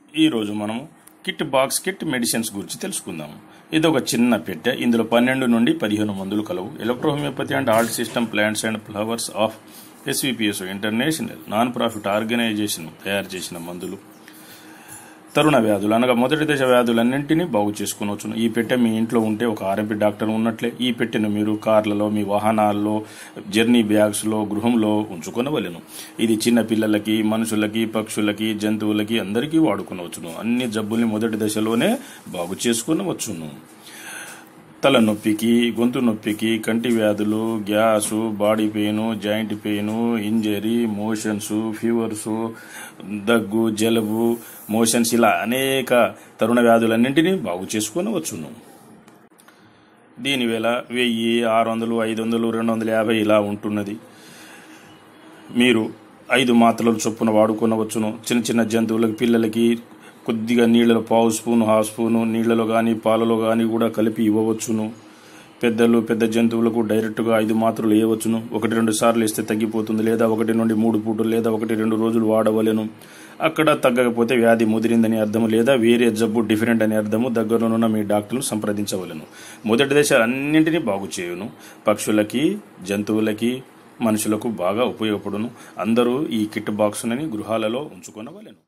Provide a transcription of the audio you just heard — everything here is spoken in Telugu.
ఈరోజు మనము కిట్ బాక్స్ కిట్ మెడిసిన్స్ గురించి తెలుసుకుందాం ఇది ఒక చిన్న పెట్టె ఇందులో పన్నెండు నుండి పదిహేను మందులు కలవు electrohomeopathy and alt system plants and flowers of SVPS international non profit organisation తయారు చేసిన మందులు తరుణ వ్యాధులు అనగా మొదటి దశ వ్యాధులన్నింటినీ బాగు చేసుకునవచ్చును ఈ పెట్టె మీ ఇంట్లో ఉంటే ఒక ఆర్ఎంపీ డాక్టర్ ఉన్నట్లే ఈ పెట్టెను మీరు కార్లలో మీ వాహనాల్లో జర్నీ బ్యాగ్స్లో గృహంలో ఉంచుకొనవలెను ఇది చిన్న పిల్లలకి మనుషులకి పక్షులకి జంతువులకి అందరికీ వాడుకునవచ్చును అన్ని జబ్బుల్ని మొదటి దశలోనే బాగు చేసుకునవచ్చును తలనొప్పికి గొంతు నొప్పికి కంటి వ్యాధులు gas body pain joint pain injury motions fevers దగ్గు జలుబు మోషన్స్ ఇలా అనేక తరుణ వ్యాధులన్నింటినీ బాగు చేసుకొనవచ్చును దీని వేళ వెయ్యి ఆరు వందలు ఐదు వందలు రెండు వందల యాభై ఇలా ఉంటున్నది మీరు ఐదు మాత్రలు చొప్పున వాడుకొనవచ్చును చిన్న చిన్న జంతువులకి పిల్లలకి కొద్దిగా నీళ్ళలో పావు స్పూను హాఫ్ స్పూను నీళ్ళలో కానీ పాలలో కానీ కూడా కలిపి ఇవ్వవచ్చును పెద్దలు పెద్ద జంతువులకు డైరెక్ట్గా ఐదు మాత్రలు వేయవచ్చును ఒకటి రెండు సార్లు ఇస్తే తగ్గిపోతుంది లేదా ఒకటి నుండి మూడు పూటలు లేదా ఒకటి రెండు రోజులు వాడవలెను అక్కడ తగ్గకపోతే వ్యాధి ముదిరిందని అర్థము లేదా వేరే జబ్బు డిఫరెంట్ అని అర్థము దగ్గరలోనున్న మీ డాక్టర్ను సంప్రదించవలెను మొదటి దశ అన్నింటినీ బాగు చేయును పక్షులకి జంతువులకి మనుషులకు బాగా ఉపయోగపడును అందరూ ఈ కిట్ బాక్సులని గృహాలలో ఉంచుకొనవలెను